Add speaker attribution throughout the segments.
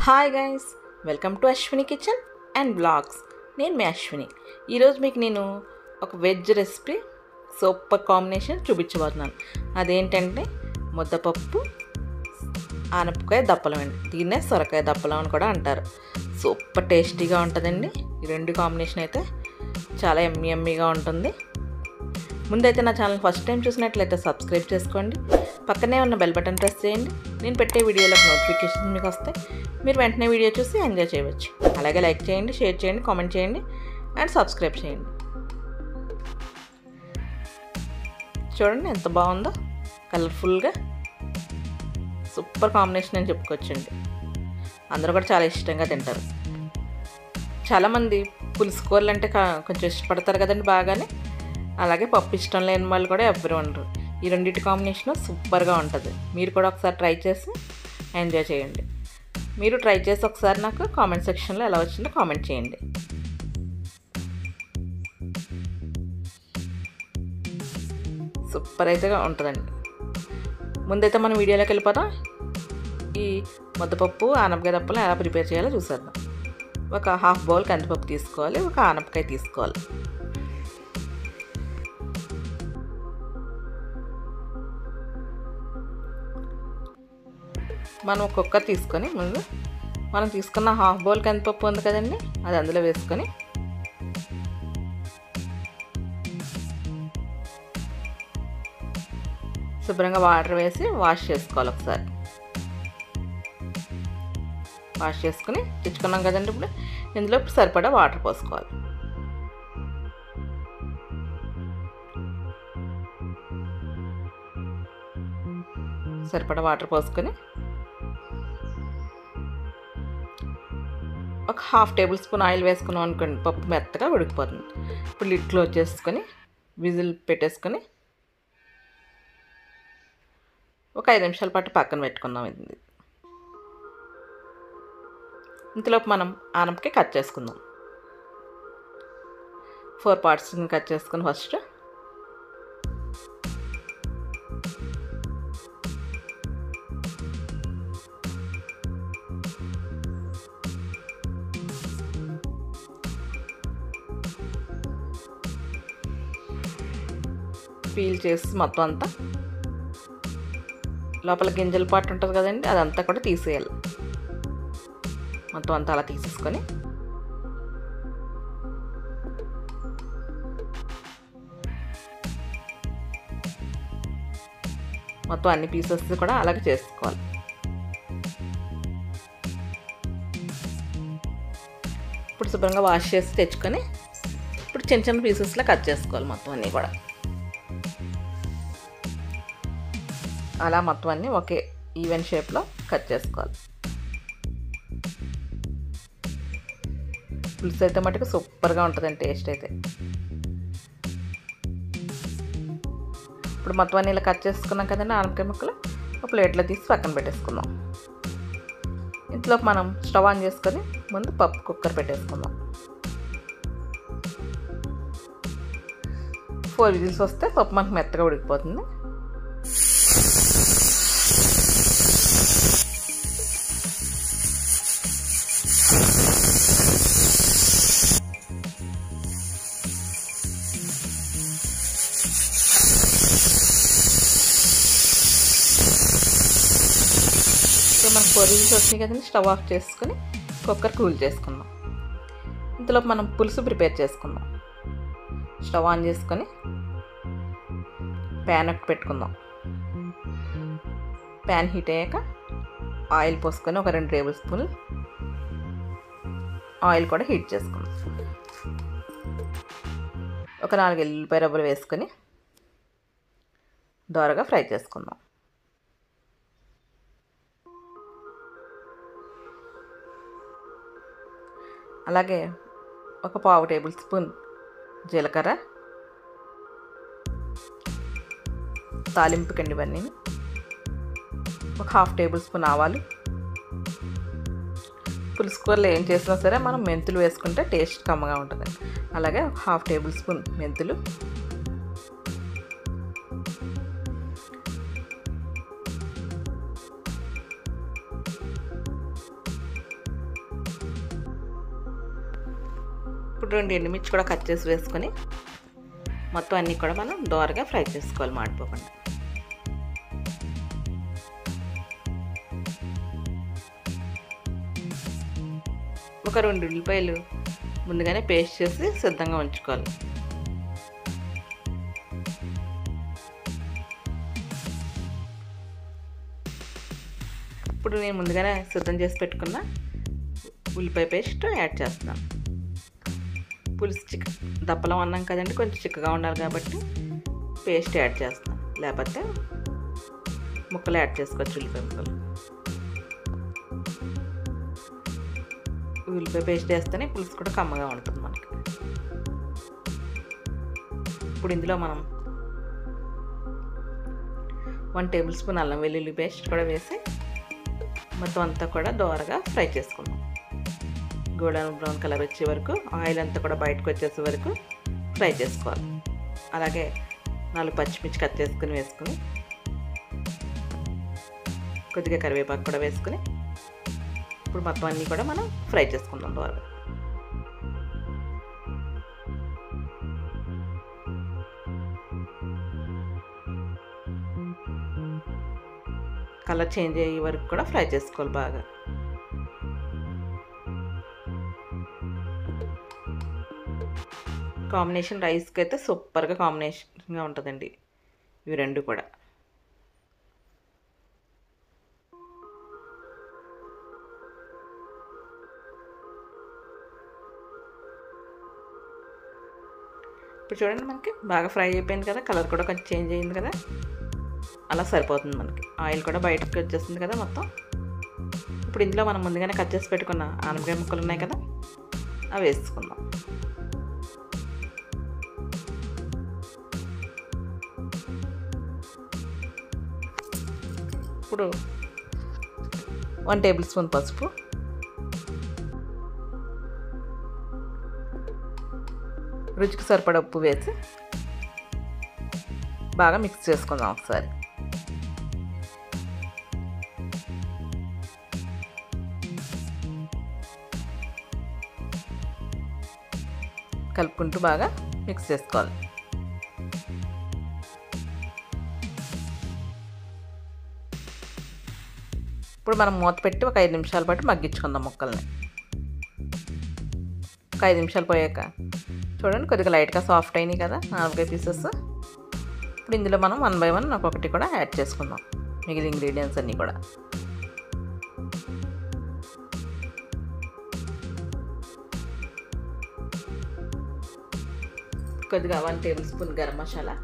Speaker 1: hi guys welcome to Ashwini kitchen and blogs నేను మీ అశ్విని ఈరోజు మీకు నేను ఒక వెజ్ రెసిపీ సూపర్ కాంబినేషన్ చూపించబోతున్నాను అదేంటంటే ముద్దపప్పు ఆనపకాయ దప్పలం అండి దీన్నే సొరకాయ దప్పలం అని కూడా అంటారు సూపర్ టేస్టీగా ఉంటుందండి ఈ రెండు కాంబినేషన్ అయితే చాలా ఎమ్మి ఎమ్మీగా ఉంటుంది ముందైతే నా ఛానల్ ఫస్ట్ టైం చూసినట్లయితే సబ్స్క్రైబ్ చేసుకోండి పక్కనే ఉన్న బెల్ బటన్ ప్రెస్ చేయండి నేను పెట్టే వీడియోలకు నోటిఫికేషన్ మీకు వస్తాయి మీరు వెంటనే వీడియో చూసి ఎంజాయ్ చేయవచ్చు అలాగే లైక్ చేయండి షేర్ చేయండి కామెంట్ చేయండి అండ్ సబ్స్క్రైబ్ చేయండి చూడండి ఎంత బాగుందో కలర్ఫుల్గా సూపర్ కాంబినేషన్ అని చెప్పుకోవచ్చండి అందరూ కూడా చాలా ఇష్టంగా తింటారు చాలామంది పులుసు కూరలు అంటే కా- కొంచెం ఇష్టపడతారు కదండి బాగానే అలాగే పప్పు ఇష్టం లేని వాళ్ళు కూడా ఎవరు ఉండరు ఈ రెండింటి కాంబినేషన్ సూపర్గా ఉంటుంది మీరు కూడా ఒకసారి ట్రై చేసి ఎంజాయ్ చేయండి మీరు ట్రై చేసి ఒకసారి నాకు కామెంట్ సెక్షన్లో ఎలా వచ్చిందో కామెంట్ చేయండి సూపర్ అయితే ఉంటుందండి ముందైతే మనం వీడియోలోకి వెళ్ళిపోతాం ఈ ముద్దపప్పు ఆనపకాయ దప్పలు ఎలా ప్రిపేర్ చేయాలో చూసేద్దాం ఒక హాఫ్ బౌల్ కందిపప్పు తీసుకోవాలి ఒక ఆనపకాయ తీసుకోవాలి మనం కుక్కర్ తీసుకొని ముందు మనం తీసుకున్న హాఫ్ బౌల్ కందిపప్పు ఉంది కదండి అది అందులో వేసుకొని శుభ్రంగా వాటర్ వేసి వాష్ చేసుకోవాలి ఒకసారి వాష్ చేసుకుని తెచ్చుకున్నాం కదండి ఇప్పుడు ఇందులో ఇప్పుడు సరిపడా వాటర్ పోసుకోవాలి సరిపడా వాటర్ పోసుకొని ఒక హాఫ్ టేబుల్ స్పూన్ ఆయిల్ వేసుకున్నాం అనుకోండి పప్పు మెత్తగా ఉడికిపోతుంది ఇప్పుడు లిడ్ క్లోజ్ చేసుకొని విజిల్ పెట్టేసుకొని ఒక ఐదు నిమిషాల పాటు పక్కన పెట్టుకుందాం ఇది ఇంతలోపు మనం ఆనపకాయ కట్ చేసుకుందాం ఫోర్ పార్ట్స్ కట్ చేసుకుని ఫస్ట్ పీల్ చేసి మొత్తం అంతా లోపల గింజల పాటు ఉంటుంది కదండి అదంతా కూడా తీసేయాలి మొత్తం అంతా అలా తీసేసుకొని మొత్తం అన్ని పీసెస్ కూడా అలాగే చేసుకోవాలి ఇప్పుడు శుభ్రంగా వాష్ చేసి తెచ్చుకొని ఇప్పుడు చిన్న చిన్న పీసెస్లో కట్ చేసుకోవాలి మొత్తం అన్నీ కూడా అలా మొత్తం అన్నీ ఒకే ఈవెన్ షేప్లో కట్ చేసుకోవాలి పులుసు అయితే మటుకు సూపర్గా ఉంటుందండి టేస్ట్ అయితే ఇప్పుడు మొత్తం అన్ని ఇలా కట్ చేసుకున్నాం కదండి ఆనపకాయ ముక్కలు ఒక ప్లేట్లో తీసి పక్కన పెట్టేసుకుందాం ఇంట్లో మనం స్టవ్ ఆన్ చేసుకొని ముందు పప్పు కుక్కర్ పెట్టేసుకుందాం ఫోర్ విజిల్స్ వస్తే పప్పు మనకు మెత్తగా ఉడికిపోతుంది ఇప్పుడు మనకు ఫోర్ విజిల్స్ వచ్చినాయి కదండి స్టవ్ ఆఫ్ చేసుకొని కుక్కర్ కూల్ చేసుకుందాం ఇంతలో మనం పులుసు ప్రిపేర్ చేసుకుందాం స్టవ్ ఆన్ చేసుకొని ప్యాన్ ఒకటి పెట్టుకుందాం ప్యాన్ హీట్ అయ్యాక ఆయిల్ పోసుకొని ఒక రెండు టేబుల్ స్పూన్లు ఆయిల్ కూడా హీట్ చేసుకుందాం ఒక నాలుగు ఎల్లిపాయ రబ్బలు వేసుకొని దోరగా ఫ్రై చేసుకుందాం అలాగే ఒక పావు టేబుల్ స్పూన్ జీలకర్ర తాలింపు కండి ఇవన్నీ ఒక హాఫ్ టేబుల్ స్పూన్ ఆవాలు పులుసు కూరలో ఏం చేసినా సరే మనం మెంతులు వేసుకుంటే టేస్ట్ కమ్మగా ఉంటుంది అలాగే ఒక హాఫ్ టేబుల్ స్పూన్ మెంతులు ఇప్పుడు రెండు ఎండుమిర్చి కూడా కట్ చేసి వేసుకొని మొత్తం అన్నీ కూడా మనం దోరగా ఫ్రై చేసుకోవాలి మాడిపోకుండా ఒక రెండు ఉల్లిపాయలు ముందుగానే పేస్ట్ చేసి సిద్ధంగా ఉంచుకోవాలి ఇప్పుడు నేను ముందుగానే సిద్ధం చేసి పెట్టుకున్న ఉల్లిపాయ పేస్ట్ యాడ్ చేస్తున్నాను పులుసు చిక్క దప్పలం అన్నాం కదండి కొంచెం చిక్కగా ఉండాలి కాబట్టి పేస్ట్ యాడ్ చేస్తాను లేకపోతే ముక్కలు యాడ్ చేసుకోవచ్చు ఉల్లిపాయ ముక్కలు ఉల్లిపాయ పేస్ట్ వేస్తేనే పులుసు కూడా కమ్మగా ఉంటుంది మనకి ఇప్పుడు ఇందులో మనం వన్ టేబుల్ స్పూన్ అల్లం వెల్లుల్లి పేస్ట్ కూడా వేసి మొత్తం అంతా కూడా దోరగా ఫ్రై చేసుకుందాం గోల్డెన్ బ్రౌన్ కలర్ వచ్చే వరకు ఆయిల్ అంతా కూడా బయటకు వచ్చేసే వరకు ఫ్రై చేసుకోవాలి అలాగే నాలుగు పచ్చిమిర్చి కట్ చేసుకుని వేసుకుని కొద్దిగా కరివేపాకు కూడా వేసుకుని ఇప్పుడు మొత్తం అన్నీ కూడా మనం ఫ్రై చేసుకుందాం దోరగా కలర్ చేంజ్ అయ్యే వరకు కూడా ఫ్రై చేసుకోవాలి బాగా కాంబినేషన్ రైస్కి అయితే సూపర్గా కాంబినేషన్గా ఉంటుందండి ఇవి రెండు కూడా ఇప్పుడు చూడండి మనకి బాగా ఫ్రై అయిపోయింది కదా కలర్ కూడా కొంచెం చేంజ్ అయింది కదా అలా సరిపోతుంది మనకి ఆయిల్ కూడా బయటకు వచ్చేస్తుంది కదా మొత్తం ఇప్పుడు ఇందులో మనం ముందుగానే కట్ చేసి పెట్టుకున్న ఆనపకాయ ముక్కలు ఉన్నాయి కదా అవి వేసుకుందాం ఇప్పుడు వన్ టేబుల్ స్పూన్ పసుపు రుచికి సరిపడ ఉప్పు వేసి బాగా మిక్స్ చేసుకుందాం ఒకసారి కలుపుకుంటూ బాగా మిక్స్ చేసుకోవాలి ఇప్పుడు మనం మూత పెట్టి ఒక ఐదు నిమిషాల పాటు మగ్గించుకుందాం ముక్కల్ని ఒక ఐదు నిమిషాలు పోయాక చూడండి కొద్దిగా లైట్గా సాఫ్ట్ అయినాయి కదా నాలుగైదు పీసెస్ ఇప్పుడు ఇందులో మనం వన్ బై వన్ ఒక్కొక్కటి కూడా యాడ్ చేసుకుందాం మిగిలిన ఇంగ్రీడియంట్స్ అన్నీ కూడా కొద్దిగా one tablespoon garam masala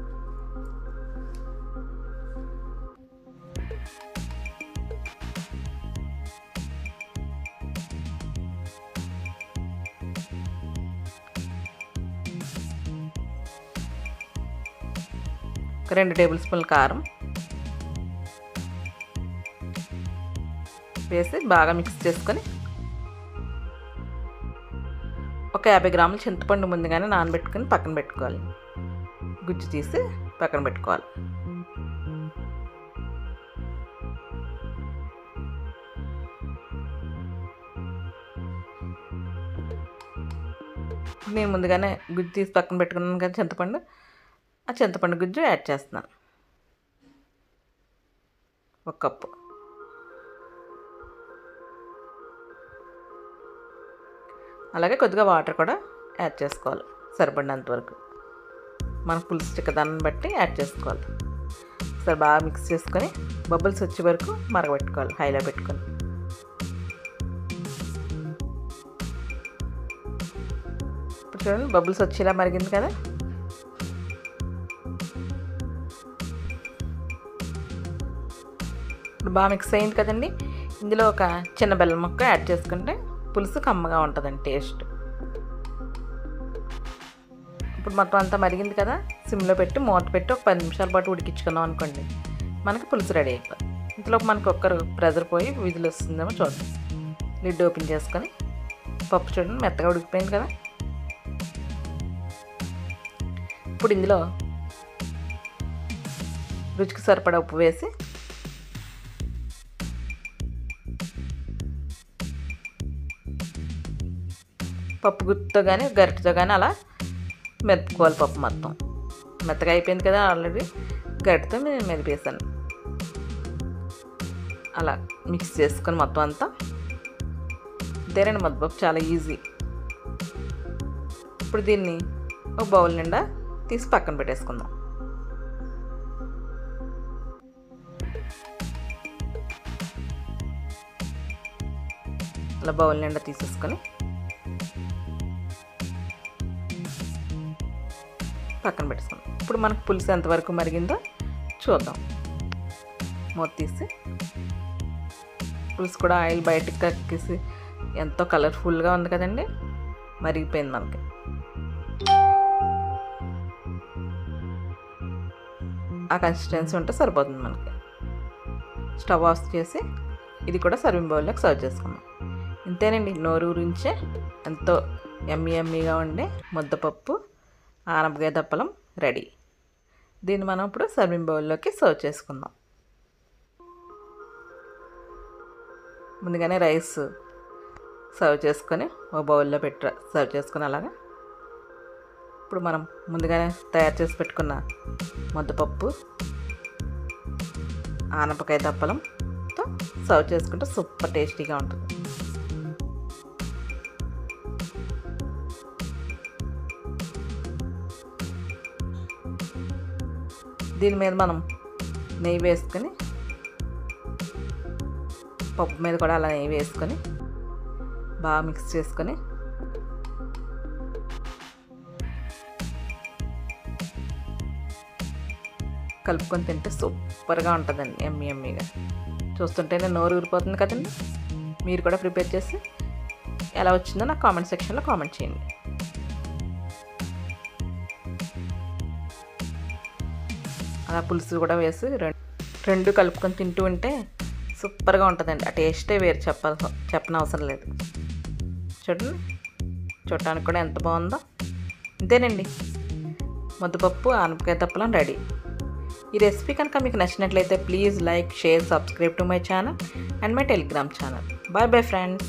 Speaker 1: ఒక రెండు టేబుల్ స్పూన్ల కారం వేసి బాగా మిక్స్ చేసుకొని ఒక యాభై గ్రాముల చింతపండు ముందుగానే నానబెట్టుకొని పక్కన పెట్టుకోవాలి గుజ్జు తీసి పక్కన పెట్టుకోవాలి నేను ముందుగానే గుజ్జు తీసి పక్కన పెట్టుకున్నాను కదా చింతపండు ఆ చింతపండు గుజ్జు యాడ్ చేస్తున్నాను ఒక కప్పు అలాగే కొద్దిగా వాటర్ కూడా యాడ్ చేసుకోవాలి సరిపడినంత వరకు మన పులుసు చిక్కదనం బట్టి యాడ్ చేసుకోవాలి ఒకసారి బాగా మిక్స్ చేసుకొని బబుల్స్ వచ్చే వరకు మరగబెట్టుకోవాలి హైలో పెట్టుకొని ఇప్పుడు చూడండి బబుల్స్ వచ్చేలా మరిగింది కదా ఇప్పుడు బాగా మిక్స్ అయింది కదండి ఇందులో ఒక చిన్న బెల్లం ముక్క యాడ్ చేసుకుంటే పులుసు కమ్మగా ఉంటుందండి టేస్ట్ ఇప్పుడు మొత్తం అంతా మరిగింది కదా సిమ్లో పెట్టి మూత పెట్టి ఒక పది నిమిషాల పాటు ఉడికించుకున్నాం అనుకోండి మనకి పులుసు రెడీ అయిపోతుంది ఇంతలో మనకు ఒక్కరు ప్రెజర్ పోయి విధులు వస్తుందేమో చూడండి లిడ్ ఓపెన్ చేసుకొని పప్పు చూడండి మెత్తగా ఉడికిపోయింది కదా ఇప్పుడు ఇందులో రుచికి సరిపడా ఉప్పు వేసి పప్పు గుత్తితో కానీ గరిటతో కానీ అలా మెతుక్కోవాలి పప్పు మొత్తం మెత్తగా అయిపోయింది కదా ఆల్రెడీ గరిటతో నేను మెదిపేసాను అలా మిక్స్ చేసుకొని మొత్తం అంతా అంతేనండి ముద్దపప్పు చాలా ఈజీ ఇప్పుడు దీన్ని ఒక బౌల్ నిండా తీసి పక్కన పెట్టేసుకుందాం అలా బౌల్ నిండా తీసేసుకొని పక్కన పెట్టేసుకుందాం ఇప్పుడు మనకు పులుసు ఎంతవరకు మరిగిందో చూద్దాం మూత తీసి పులుసు కూడా ఆయిల్ బయటకు కక్కేసి ఎంతో కలర్ఫుల్గా ఉంది కదండి మరిగిపోయింది మనకి ఆ కన్సిస్టెన్సీ ఉంటే సరిపోతుంది మనకి స్టవ్ ఆఫ్ చేసి ఇది కూడా సర్వింగ్ బౌల్లోకి సర్వ్ చేసుకుందాం ఇంతేనండి నోరు గురించే ఎంతో ఎమ్మి ఎమ్మిగా ఉండే ముద్దపప్పు ఆనపకాయ దప్పలం రెడీ దీన్ని మనం ఇప్పుడు సర్వింగ్ బౌల్లోకి సర్వ్ చేసుకుందాం ముందుగానే రైస్ సర్వ్ చేసుకొని ఒక బౌల్లో పెట్టి సర్వ్ చేసుకొని అలాగా ఇప్పుడు మనం ముందుగానే తయారు చేసి పెట్టుకున్న ముద్దపప్పు ఆనపకాయ దప్పలంతో సర్వ్ చేసుకుంటే సూపర్ టేస్టీగా ఉంటుంది దీని మీద మనం నెయ్యి వేసుకొని పప్పు మీద కూడా అలా నెయ్యి వేసుకొని బాగా మిక్స్ చేసుకొని కలుపుకొని తింటే సూపర్గా ఉంటుందండి ఎమ్మి ఎమ్మిగా చూస్తుంటేనే నోరు ఊరిపోతుంది కదండి మీరు కూడా ప్రిపేర్ చేసి ఎలా వచ్చిందో నాకు కామెంట్ సెక్షన్లో కామెంట్ చేయండి అలా పులుసు కూడా వేసి రెండు రెండు కలుపుకొని తింటూ ఉంటే సూపర్గా ఉంటుందండి ఆ టేస్టే వేరు చెప్పాలి చెప్పనవసరం లేదు చూడండి చూడటానికి కూడా ఎంత బాగుందో అంతేనండి ముద్దపప్పు ఆనపకాయ తప్పలం రెడీ ఈ రెసిపీ కనుక మీకు నచ్చినట్లయితే please like share subscribe to my channel and my Telegram channel bye bye friends